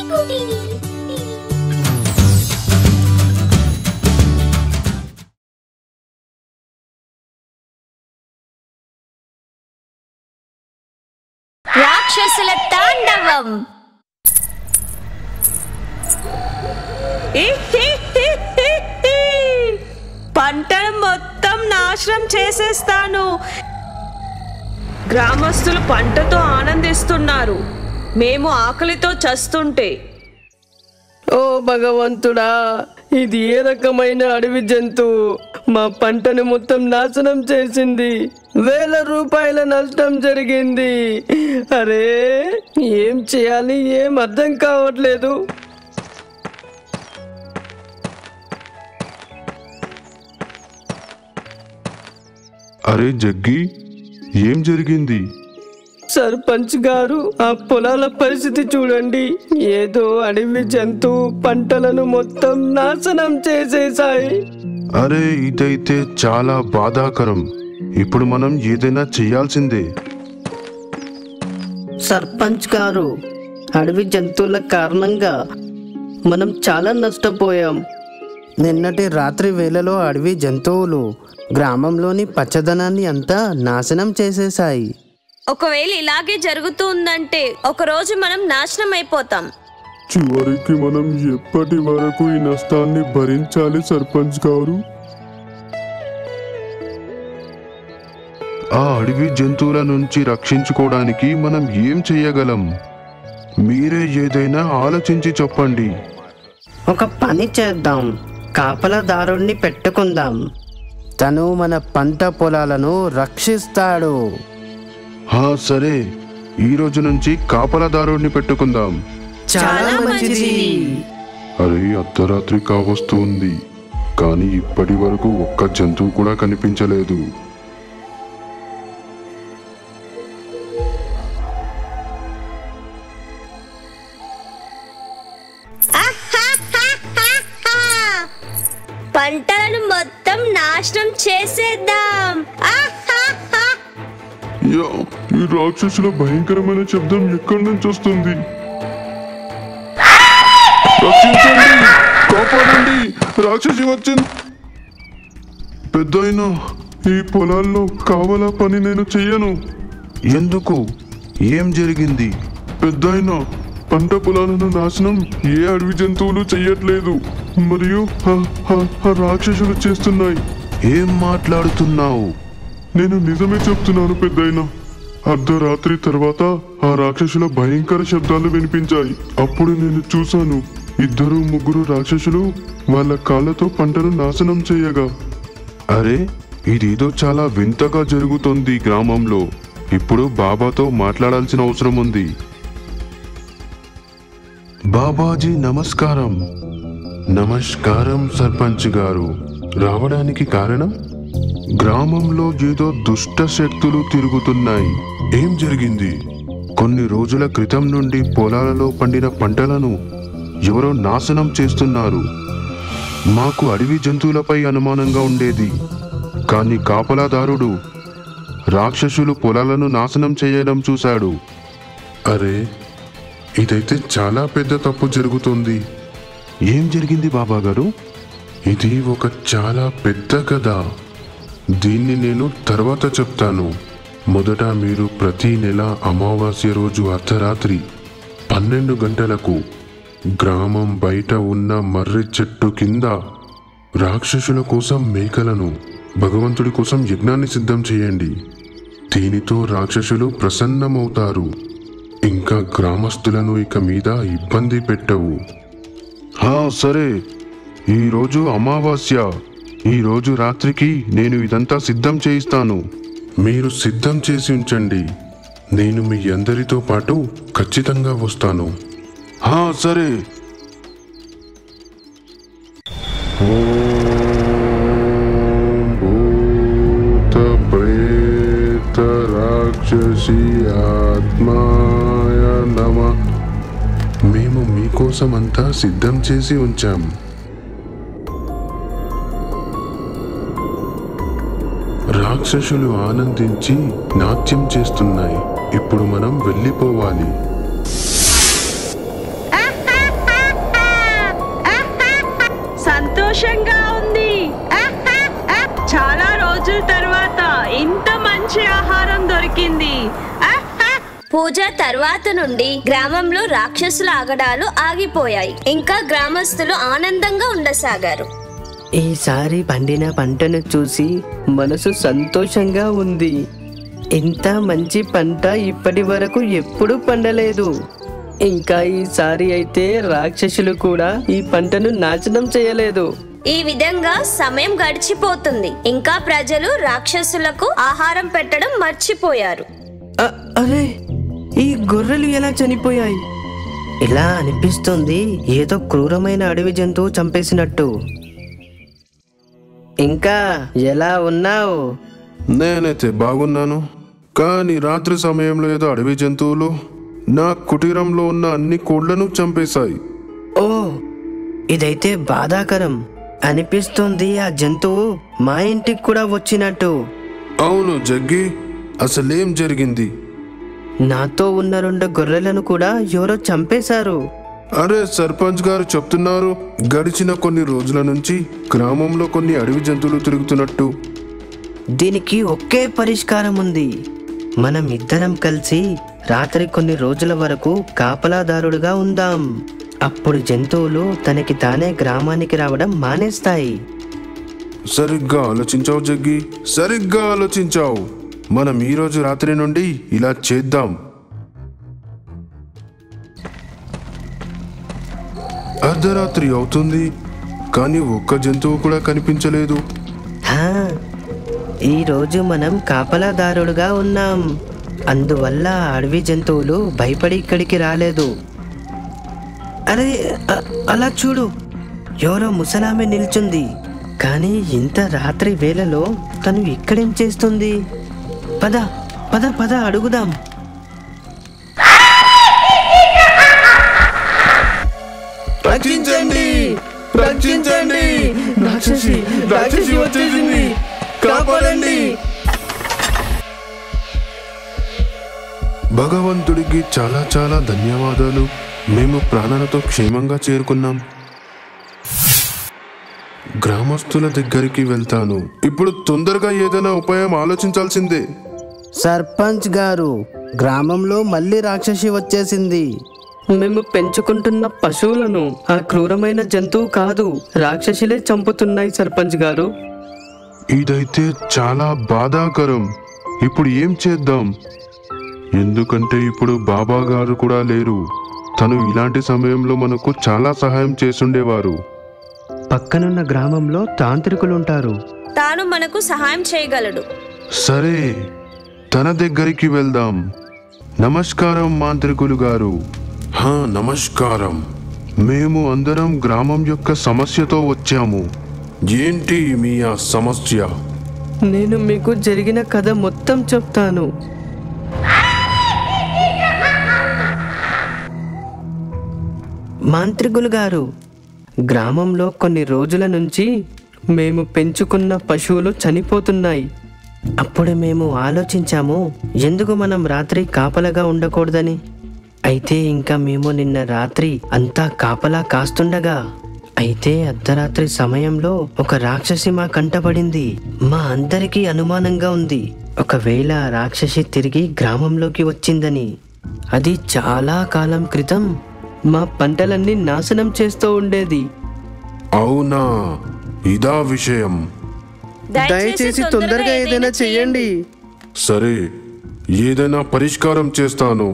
రాక్షసుల తాండవం పంటను మొత్తం నాశనం చేసేస్తాను గ్రామస్తులు పంటతో ఆనందిస్తున్నారు మేము ఆకలితో చస్తుంటే ఓ భగవంతుడా ఇది ఏ రకమైన అడవి జంతువు మా పంటను మొత్తం నాశనం చేసింది వేల రూపాయల నష్టం జరిగింది అరే ఏం చేయాలి ఏం అర్థం కావట్లేదు అరే జగ్గి ఏం జరిగింది సర్పంచ్ గారు ఆ పొలాల పరిస్థితి చూడండి ఏదో అడవి జంతువు పంటలను మొత్తం నాశనం చేసేశాయి అరే ఇదైతే చాలా బాధాకరం ఇప్పుడు మనం ఏదైనా చేయాల్సిందే సర్పంచ్ గారు అడవి జంతువుల కారణంగా మనం చాలా నష్టపోయాం నిన్నటి రాత్రి వేళలో అడవి జంతువులు గ్రామంలోని పచ్చదనాన్ని అంతా నాశనం చేసేశాయి ఒకవేళ ఇలాగే జరుగుతుందంటే ఒక రోజు మనం నాశనం అయిపోతాం చివరికి మనం ఎప్పటి వరకు ఈ నష్టాన్ని భరించాలి సర్పంచ్ గారు ఆ అడవి జంతువుల నుంచి రక్షించుకోవడానికి మనం ఏం చేయగలం మీరే ఏదైనా ఆలోచించి చెప్పండి ఒక పని చేద్దాం కాపలాదారుణ్ణి పెట్టుకుందాం తను మన పంట పొలాలను రక్షిస్తాడు హా సరే ఈ రోజు నుంచి కాపలాదారుడిని పెట్టుకుందాం చాలా మంచిది అరే అర్ధరాత్రి కావస్తుంది కానీ ఇప్పటి వరకు ఒక్క జంతువు కూడా కనిపించలేదు పంటలను మొత్తం నాశనం చేసేద్దాం ఆహాహా! యా, ఈ రాక్షసుల భయంకరమైన శబ్దం ఎక్కడి నుంచి వస్తుంది రక్షించండి కాపాడండి రాక్షసి వచ్చింది పెద్ద ఈ పొలాల్లో కావాలా పని నేను చెయ్యను ఎందుకు ఏం జరిగింది పెద్ద పంట పొలాలను నాశనం ఏ అడవి జంతువులు చెయ్యట్లేదు మరియు ఆ- ఆ- ఆ రాక్షసులు చేస్తున్నాయి ఏం మాట్లాడుతున్నావు నేను నిజమే చెప్తున్నాను పెద్దయినా అర్ధరాత్రి తర్వాత ఆ రాక్షసుల భయంకర శబ్దాలు వినిపించాయి అప్పుడు నేను చూశాను ఇద్దరు ముగ్గురు రాక్షసులు వాళ్ళ కాళ్ళతో పంటను నాశనం చేయగా అరే ఇదేదో చాలా వింతగా జరుగుతోంది ఈ గ్రామంలో ఇప్పుడు బాబాతో మాట్లాడాల్సిన అవసరం ఉంది బాబాజీ నమస్కారం నమస్కారం సర్పంచ్ గారు రావడానికి కారణం గ్రామంలో ఏదో దుష్ట శక్తులు తిరుగుతున్నాయి ఏం జరిగింది కొన్ని రోజుల క్రితం నుండి పొలాలలో పండిన పంటలను ఎవరో నాశనం చేస్తున్నారు మాకు అడవి జంతువులపై అనుమానంగా ఉండేది కానీ కాపలాదారుడు రాక్షసులు పొలాలను నాశనం చేయడం చూశాడు అరే ఇదైతే చాలా పెద్ద తప్పు జరుగుతుంది ఏం జరిగింది బాబా గారు ఇది ఒక చాలా పెద్ద కథ దీన్ని నేను తర్వాత చెప్తాను మొదట మీరు ప్రతి నెల అమావాస్య రోజు అర్ధరాత్రి పన్నెండు గంటలకు గ్రామం బయట ఉన్న మర్రి చెట్టు కింద రాక్షసుల కోసం మేకలను భగవంతుడి కోసం యజ్ఞాన్ని సిద్ధం చేయండి దీనితో రాక్షసులు ప్రసన్నమవుతారు ఇంకా గ్రామస్తులను ఇక మీద ఇబ్బంది పెట్టవు సరే ఈరోజు అమావాస్య ఈరోజు రాత్రికి నేను ఇదంతా సిద్ధం చేయిస్తాను మీరు సిద్ధం చేసి ఉంచండి నేను మీ అందరితో పాటు ఖచ్చితంగా వస్తాను సరే భూత ప్రేత రాక్షసి ఆత్మాయ నమ మేము మీకోసం అంతా సిద్ధం చేసి ఉంచాం రాక్షసులు ఆనందించి నాట్యం చేస్తున్నాయి ఇప్పుడు మనం వెళ్ళిపోవాలి ఆహా! దొరికింది ఆహా! పూజ తర్వాత నుండి గ్రామంలో రాక్షసుల ఆగడాలు ఆగిపోయాయి ఇంకా గ్రామస్తులు ఆనందంగా ఉండసాగారు ఈసారి పండిన పంటను చూసి మనసు సంతోషంగా ఉంది ఇంత మంచి పంట ఇప్పటి వరకు ఎప్పుడూ పండలేదు ఇంకా ఈసారి అయితే రాక్షసులు కూడా ఈ పంటను నాశనం చేయలేదు ఈ విధంగా సమయం గడిచిపోతుంది ఇంకా ప్రజలు రాక్షసులకు ఆహారం పెట్టడం మర్చిపోయారు అ- అరే ఈ గొర్రెలు ఎలా చనిపోయాయి ఇలా అనిపిస్తుంది ఏదో క్రూరమైన అడవి జంతువు చంపేసినట్టు ఇంకా ఎలా ఉన్నావు నేనైతే బాగున్నాను కానీ రాత్రి సమయంలో ఏదో అడవి జంతువులు నా కుటీరంలో ఉన్న అన్ని కోళ్లను చంపేశాయి ఓ ఇదైతే బాధాకరం అనిపిస్తుంది ఆ జంతువు మా ఇంటికి కూడా వచ్చినట్టు అవును జగ్గి అసలేం జరిగింది నాతో ఉన్న రెండు గొర్రెలను కూడా ఎవరో చంపేశారు అరే సర్పంచ్ గారు చెప్తున్నారు గడిచిన కొన్ని రోజుల నుంచి గ్రామంలో కొన్ని అడవి జంతువులు తిరుగుతున్నట్టు దీనికి ఒకే పరిష్కారం ఉంది మనం ఇద్దరం కలిసి రాత్రి కొన్ని రోజుల వరకు కాపలాదారుడుగా ఉందాం అప్పుడు జంతువులు తనకి తానే గ్రామానికి రావడం మానేస్తాయి సరిగ్గా ఆలోచించావు జగ్గి సరిగ్గా ఆలోచించావు మనం ఈ రోజు రాత్రి నుండి ఇలా చేద్దాం అర్ధరాత్రి అవుతుంది కానీ ఒక్క జంతువు కూడా కనిపించలేదు హా, ఈ రోజు మనం కాపలాదారుడుగా ఉన్నాం అందువల్ల అడవి జంతువులు భయపడి ఇక్కడికి రాలేదు అరే అ- అలా చూడు ఎవరో ముసలామె నిల్చుంది కానీ ఇంత రాత్రి వేళలో తను ఇక్కడేం చేస్తుంది పద పద పద అడుగుదాం రక్షించండి రక్షించండి రాక్షసి రాక్షసి వచ్చేసింది కాపాడండి భగవంతుడికి చాలా చాలా ధన్యవాదాలు మేము ప్రాణాలతో క్షేమంగా చేరుకున్నాం గ్రామస్తుల దగ్గరికి వెళ్తాను ఇప్పుడు తొందరగా ఏదైనా ఉపాయం ఆలోచించాల్సిందే సర్పంచ్ గారు గ్రామంలో మళ్ళీ రాక్షసి వచ్చేసింది మేము పెంచుకుంటున్న పశువులను ఆ క్రూరమైన జంతువు కాదు రాక్షసులే చంపుతున్నాయి సర్పంచ్ గారు ఇదైతే చాలా బాధాకరం ఇప్పుడు ఏం చేద్దాం ఎందుకంటే ఇప్పుడు బాబా గారు కూడా లేరు తను ఇలాంటి సమయంలో మనకు చాలా సహాయం చేసుండేవారు పక్కనున్న గ్రామంలో తాంత్రికులుంటారు తాను మనకు సహాయం చేయగలడు సరే తన దగ్గరికి వెళ్దాం నమస్కారం మాంత్రికులు గారు హా నమస్కారం మేము అందరం గ్రామం యొక్క సమస్యతో వచ్చాము ఏంటి మీ ఆ సమస్య నేను మీకు జరిగిన కథ మొత్తం చెప్తాను మాంత్రికులు గారు గ్రామంలో కొన్ని రోజుల నుంచి మేము పెంచుకున్న పశువులు చనిపోతున్నాయి అప్పుడు మేము ఆలోచించాము ఎందుకు మనం రాత్రి కాపలగా ఉండకూడదని అయితే ఇంకా మేము నిన్న రాత్రి అంతా కాపలా కాస్తుండగా అయితే అర్ధరాత్రి సమయంలో ఒక రాక్షసి మా కంటపడింది మా అందరికీ అనుమానంగా ఉంది ఒకవేళ ఆ రాక్షసి తిరిగి గ్రామంలోకి వచ్చిందని అది చాలా కాలం క్రితం మా పంటలన్నీ నాశనం చేస్తూ ఉండేది అవునా ఇదా విషయం దయచేసి తొందరగా ఏదైనా చెయ్యండి సరే ఏదైనా పరిష్కారం చేస్తాను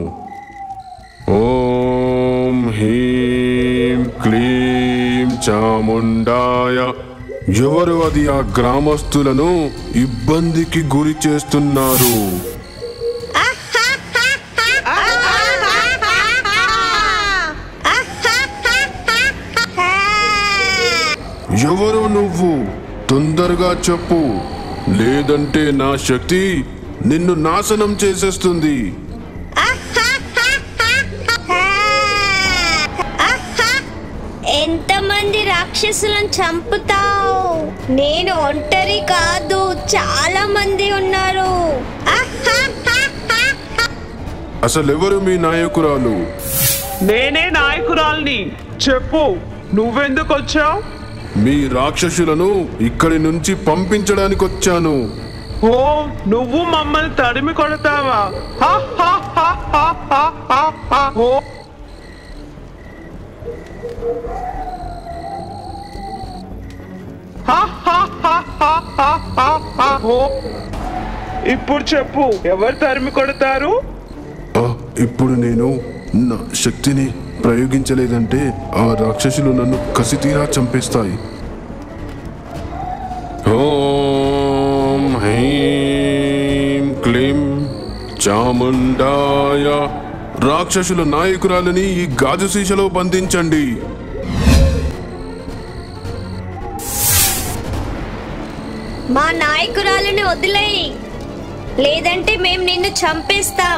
ఓం హ్రీం క్లీం చాముండాయ ఎవరు అది ఆ గ్రామస్తులను ఇబ్బందికి గురి చేస్తున్నారు ఎవరు నువ్వు తొందరగా చెప్పు లేదంటే నా శక్తి నిన్ను నాశనం చేసేస్తుంది ఎంతమంది రాక్షసులను చంపుతావు నేను ఒంటరి కాదు చాలా మంది ఉన్నారు అసలెవరు మీ నాయకురాలు నేనే నాయకురాల్ని చెప్పు నువ్వెందుకు వచ్చావు మీ రాక్షసులను ఇక్కడి నుంచి పంపించడానికి వచ్చాను ఓ నువ్వు మమ్మల్ని తరిమి కొడతావా హా, హా, హా, హా, హా, హా, హా. ఓ హా, హా, హా, హా, హా, హా, హా. ఓ. ఇప్పుడు చెప్పు ఎవరు తరిమి కొడతారు ఆ, ఇప్పుడు నేను నా శక్తిని ప్రయోగించలేదంటే ఆ రాక్షసులు నన్ను కసితీరా చంపేస్తాయి ఓం హ్రీం క్లీం చాముండాయ రాక్షసుల నాయకురాలని ఈ గాజు సీసలో బంధించండి మా నాయకురాలని వదిలేయి లేదంటే మేం నిన్ను చంపేస్తాం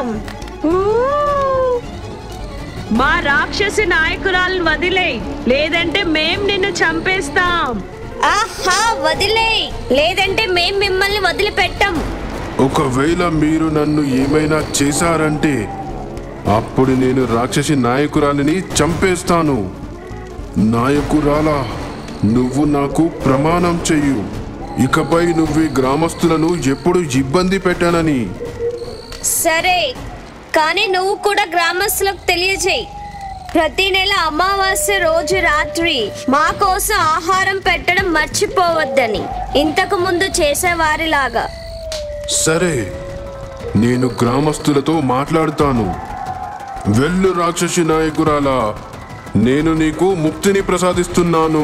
మా రాక్షసి నాయకురాలను వదిలే లేదంటే మేం నిన్ను చంపేస్తాం ఆహా వదిలేయి లేదంటే మేం మిమ్మల్ని వదిలిపెట్టం ఒకవేళ మీరు నన్ను ఏమైనా చేశారంటే అప్పుడు నేను రాక్షసి నాయకురాలిని చంపేస్తాను నాయకురాలా నువ్వు నాకు ప్రమాణం చెయ్యు ఇకపై నువ్వు ఈ గ్రామస్తులను ఎప్పుడు ఇబ్బంది పెట్టానని సరే కానీ నువ్వు కూడా గ్రామస్తులకు తెలియజేయి ప్రతి నెల అమావాస్య రోజు రాత్రి మా కోసం ఆహారం పెట్టడం మర్చిపోవద్దని ఇంతకు ముందు చేసేవారిలాగా సరే నేను గ్రామస్తులతో మాట్లాడుతాను వెళ్ళు రాక్షసి నాయకురాలా నేను నీకు ముక్తిని ప్రసాదిస్తున్నాను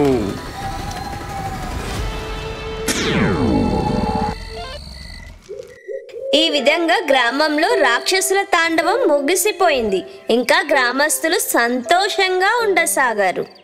ఈ విధంగా గ్రామంలో రాక్షసుల తాండవం ముగిసిపోయింది ఇంకా గ్రామస్తులు సంతోషంగా ఉండసాగారు